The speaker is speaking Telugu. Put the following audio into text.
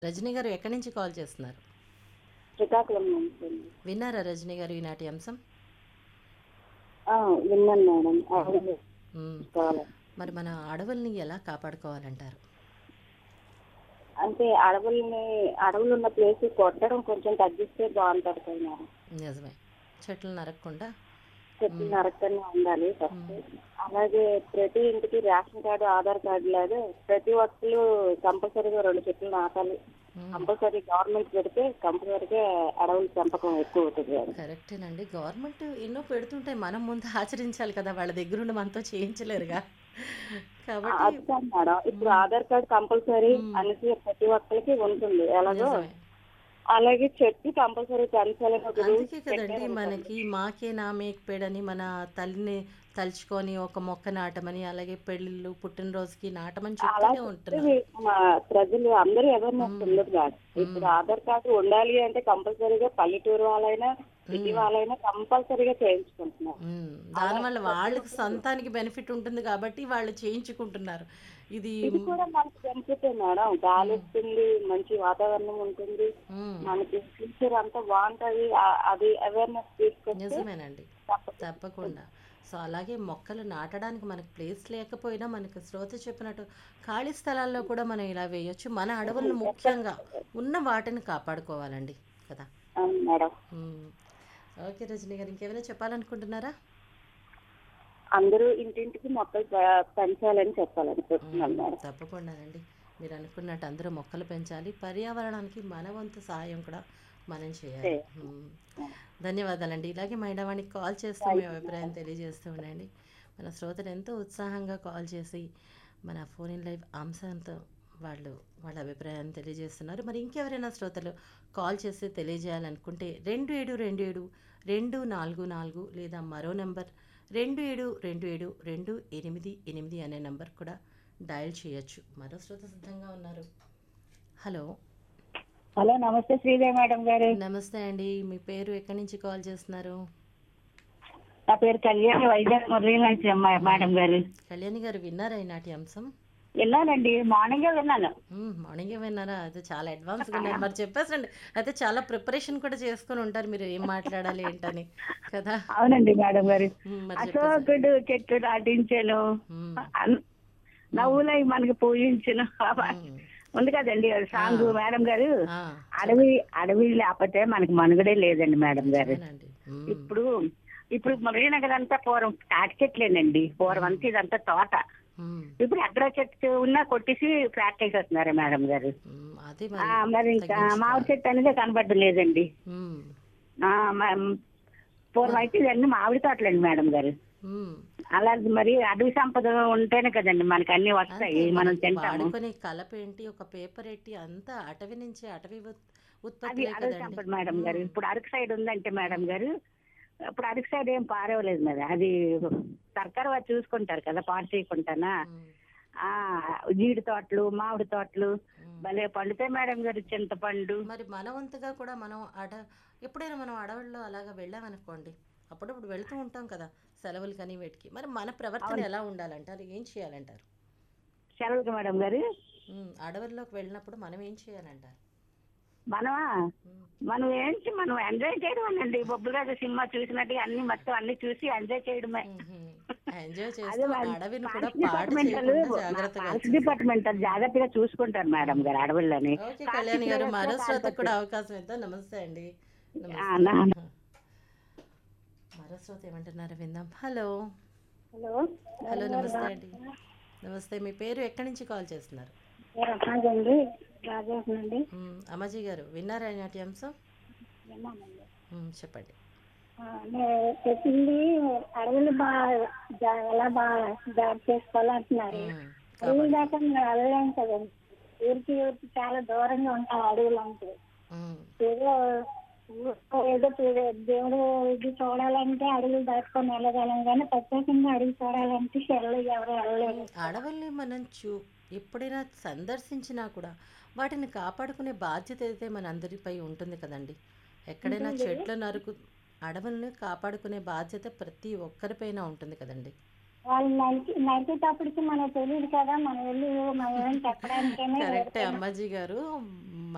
రజనీ గారు ఎక్కడి నుంచి కాల్ చేస్తున్నారు శ్రీకాకుళం నుంచి అండి. విన్నారా రజనీ గారు ఈనాటి అంశం ఆ, విన్నాను మేడం అవును మ్మ్. కావాలి మరి మన అడవుల్ని ఎలా కాపాడుకోవాలంటారు అంటే అడవుల్ని అడవులు ఉన్న ప్లేస్ కొట్టడం కొంచెం తగ్గిస్తే బాగుంటుంది కదా మేడం నిజమే చెట్లు నరకకుండా చెట్లు నరకనే ఉండాలి ఫస్ట్ అలాగే ప్రతి ఇంటికి రేషన్ కార్డు ఆధార్ కార్డు లాగా ప్రతి ఒక్కరు కంపల్సరీగా రెండు చెట్లు నాటాలి మ్మ్. కంపల్సరీ గవర్నమెంట్ పెడితే కంపల్సరీగా అడవుల పెంపకం ఎక్కువ అవుతుంది మేడం కరెక్టేనండి గవర్నమెంట్ ఎన్నో పెడుతుంటే మనం ముందు ఆచరించాలి కదా వాళ్ళ దగ్గర ఉండి మనతో చేయించలేరుగా కాబట్టి అది కాదు మేడం ఇప్పుడు ఆధార్ కార్డు కంపల్సరీ అనేసి ప్రతి ఒక్కరికి ఉంటుంది ఎలాగో నిజమే అలాగే చెట్టు కంపల్సరీ పెంచాలని ఒక రూల్ అందుకే కదండి మనకి మాకే నా మేకపేడని మన తల్లిని తలుచుకొని ఒక మొక్క నాటమని అలాగే పెళ్ళిళ్ళు పుట్టినరోజుకి నాటమని చెప్తూనే ఉంటున్నారు మా ప్రజలు అందరూ అవేర్నెస్ ఉండదు కాదు ఇప్పుడు ఆధార్ కార్డు ఉండాలి అంటే కంపల్సరీగా పల్లెటూరు వాళ్ళైనా సిటీ వాళ్ళైనా కంపల్సరీగా చేయించుకుంటున్నారు ఉమ్, దానివల్ల వాళ్ళకి సొంతానికి బెనిఫిట్ ఉంటుంది కాబట్టి వాళ్ళు చేయించుకుంటున్నారు ఇది ఇది కూడా మనకి బెనిఫిట్ మేడం గాలి వస్తుంది మంచి వాతావరణం ఉంటుంది ఉమ్, మనకి ఫ్యూచర్ అంతా బాగుంటది ఆ- అది అవేర్నెస్ తీసుకొస్తే నిజమేనండి తప్ప- తప్పకుండా సో అలాగే మొక్కలు నాటడానికి మనకు ప్లేస్ లేకపోయినా మనకు శ్రోత చెప్పినట్టు ఖాళీ స్థలాల్లో కూడా మనం ఇలా వేయొచ్చు మన అడవులను ముఖ్యంగా ఉన్న వాటిని కాపాడుకోవాలండి కదా అవును మేడం ఉమ్. ఓకే రజనీ గారు ఇంకేమైనా చెప్పాలనుకుంటున్నారా అందరూ ఇంటింటికి మొక్కలు పె- పెంచాలని చెప్పాలనుకుంటున్నాను మేడం తప్పకుండానండి మీరు అనుకున్నట్టు అందరూ మొక్కలు పెంచాలి పర్యావరణానికి మన వంతు సహాయం కూడా మనం చేయాలి ఉమ్. ధన్యవాదాలండి ఇలాగే మైండవానికి కాల్ చేస్తూ మీ అభిప్రాయం తెలియజేస్తూ ఉండండి మన శ్రోతలు ఎంతో ఉత్సాహంగా కాల్ చేసి మన ఫోన్ ఇన్ లైవ్ అంశంతో వాళ్ళు వాళ్ళ అభిప్రాయాన్ని తెలియజేస్తున్నారు మరి ఇంకెవరైనా శ్రోతలు కాల్ చేసి తెలియజేయాలనుకుంటే రెండు ఏడు రెండు ఏడు రెండు నాలుగు నాలుగు లేదా మరో నెంబర్ రెండు ఏడు రెండు ఏడు రెండు ఎనిమిది ఎనిమిది అనే నెంబర్ కూడా డయల్ చేయొచ్చు మరో శ్రోత సిద్ధంగా ఉన్నారు హలో హలో నమస్తే శ్రీదేవి మేడం గారు నమస్తే అండి మీ పేరు ఎక్కడి నుంచి కాల్ చేస్తున్నారు నా పేరు కళ్యాణి వైజాగ్ మురళీ నుంచి అమ్మ- మేడం గారు కళ్యాణి గారు విన్నారా ఈనాటి అంశం విన్నానండి మార్నింగే విన్నాను మ్మ్, మార్నింగే విన్నారా అయితే చాలా అడ్వాన్స్గా ఉన్నారు మరి చెప్పేసండి అయితే చాలా ప్రిపరేషన్ కూడా చేసుకొని ఉంటారు మీరు ఏం మాట్లాడాలి ఏంటని కదా అవునండి మేడం గారు మ్మ్, మరి చెప్పేసి అశోకుడు చెట్టు నాటించాను మ్మ్, అన్- నవ్వులై మనకి పూజించను మ్మ్. ఉంది కదండి సాంగ్ మేడం గారు ఆ, అడవి అడవి లేకపోతే మనకి మనుగడే లేదండి మేడం గారు అవునండి మ్మ్, ఇప్పుడు ఇప్పుడు మరీనగర్ అంతా పూర్వం తాటి చెట్లేనండి పూర్వం అంతా ఇదంతా తోట మ్మ్, ఇప్పుడు ఎక్కడ చెట్టు ఉన్నా కొట్టేసి ఫ్లాట్ వేసేస్తున్నారు మేడం గారు మ్మ్, అదే ఆ, మరి మరి ఇంకా మామిడి చెట్టు అనేది కనబడడం లేదండి మ్మ్, ఆ, మ- పూర్వం అయితే ఇవన్నీ మామిడి తోటలండి మేడం గారు మ్మ్. అలాంటి మరి అడవి సంపద ఉంటేనే కదండి మనకి అన్ని వస్తాయి మనం తింటాము వాడుకునే కలప ఏంటి ఒక పేపర్ ఏంటి అంతా అటవీ నుంచి అటవీ ఉత్- అది ఉత్పత్తులే అడవి కదండి సంపద మేడం గారు ఇప్పుడు అరకు సైడ్ ఉందంటే మేడం గారు ఇప్పుడు అరకు సైడ్ ఏం పారేవలేదు మరి అది సర్కారు వారు చూసుకుంటారు కదా పాడు చేయకుండానా మ్మ్, ఆ జీడి తోటలు మామిడి తోటలు మ్మ్. భలే పండుతాయి మేడం గారు చింతపండు మరి మన వంతుగా కూడా మనం అడ ఎప్పుడైనా మనం అడవుల్లో అలాగా వెళ్ళామనుకోండి అప్పుడప్పుడు వెళ్తూ ఉంటాం కదా సెలవులు కానీ వీటికి మరి మన ప్రవర్తన ఎలా ఉండాలంటారు ఏం చేయాలంటారు సెలవుకి మేడం గారు ఉమ్, అడవుల్లోకి వెళ్ళినప్పుడు మనం ఏం చేయాలంటారు మనమా ఉమ్, మనం ఏంటి మనం ఎంజాయ్ చేయడం అండి బొబ్బుగా సినిమా చూసినట్టుగా అన్ని మొత్తం అన్ని చూసి ఎంజాయ్ చేయడమే ఉమ్, ఎంజాయ్ అదే చేస్తూ మరి అడవిని కూడా ఫారెస్ట్ పాడు డిపార్ట్మెంట్ వాళ్ళు చేయకుండా జాగ్రత్తగా ఫారెస్ట్ డిపార్ట్మెంట్ వాళ్ళు జాగ్రత్తగా చూసుకుంటారు మేడం గారు అడవుల్లోని ఓకే కళ్యాణి గారు మరో శ్రోతకు కూడా అవకాశం ఇద్దాం నమస్తే అండి ఆ, నమస్తే నా- మరో శ్రోత ఏమంటున్నారు విందాం హలో హలో హలో నమస్తే అండి నమస్తే మీ పేరు ఎక్కడి నుంచి కాల్ చేస్తున్నారు అండి రాజేష్ మ్మ్. అమ్మాజీ గారు విన్నారా ఈనాటి అంశం మ్మ్, చెప్పండి చెప్పింది అడవులు బాగా ఎలా బాగా జాబ్ చేసుకోవాలంటున్నారు మ్మ్. అడవులు దాకా మేము వెళ్ళలేం కదండి ఊరికి ఊరికి చాలా దూరంగా ఉంటాం అడవులు అంటే మ్మ్. ఏదో ఊ- ఏదో చూడ- దేవుడు ఇది చూడాలంటే అడవులు దాటుకొని వెళ్ళగలం కానీ ప్రత్యేకంగా అడవి చూడాలంటే వెళ్ళ ఎవరు వెళ్ళలేరు అడవుల్ని మనం చూ ఎప్పుడైనా సందర్శించినా కూడా వాటిని కాపాడుకునే బాధ్యత అయితే మన అందరిపై ఉంటుంది కదండి ఎక్కడైనా చెట్లు నరుకు అడవుల్ని కాపాడుకునే బాధ్యత ప్రతి ఒక్కరిపైన ఉంటుంది కదండి వాళ్ళు నరికి నరికేటప్పటికి మనకు తెలియదు కదా మనం వెళ్ళి మనం ఏం చెప్పడానికైనా కరెక్టే అమ్మాజీ గారు